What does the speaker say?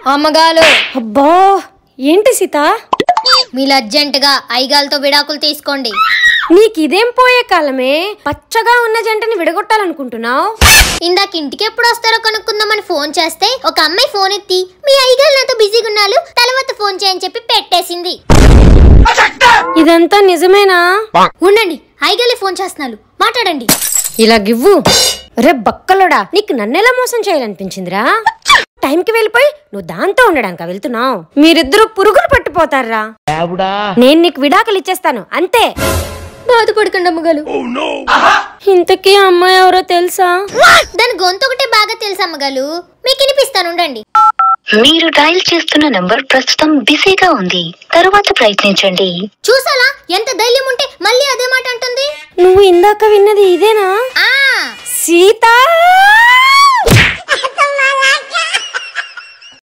అమ్మగాలు అబ్బా ఏంటి సీత మీరు అర్జెంటుగా ఐగాలతో విడాకులు తీసుకోండి నీకు ఇదేం పోయే కాలమే పచ్చగా ఉన్న జంటని విడగొట్టాలనుకుంటున్నావు ఇందాక ఇంటికి ఎప్పుడు వస్తారో కనుక్కుందామని ఫోన్ చేస్తే ఒక అమ్మాయి ఫోన్ ఎత్తి మీ ఐగాలు నాతో బిజీగా ఉన్నారు తర్వాత ఫోన్ చేయని చెప్పి పెట్టేసింది ఇదంతా నిజమేనా ఉండండి ఐగాలే ఫోన్ చేస్తున్నారు మాట్లాడండి ఇలా గివ్వు రే బక్కలోడా నీకు నన్నెలా మోసం చేయాలనిపించిందిరా టైంకి వెళ్ళిపోయి నువ్వు దాంతో ఉండడానిక వెళ్తున్నావు మీరిద్దరూ పురుగులు పట్టిపోతారా నేను నీకు విడాకులు ఇచ్చేస్తాను అంతే బాధపడకండి అమ్మగాలు ఇంతకీ ఆ అమ్మాయి ఎవరో తెలుసా దాని గొంతు ఒకటే బాగా తెలుసు అమ్మగాలు మీకు వినిపిస్తాను ఉండండి మీరు డయల్ చేస్తున్న నంబర్ ప్రస్తుతం బిజీగా ఉంది తరువాత ప్రయత్నించండి చూసాలా ఎంత ధైర్యం ఉంటే మళ్ళీ అదే మాట అంటుంది నువ్వు ఇందాక విన్నది ఇదేనా ఆ సీత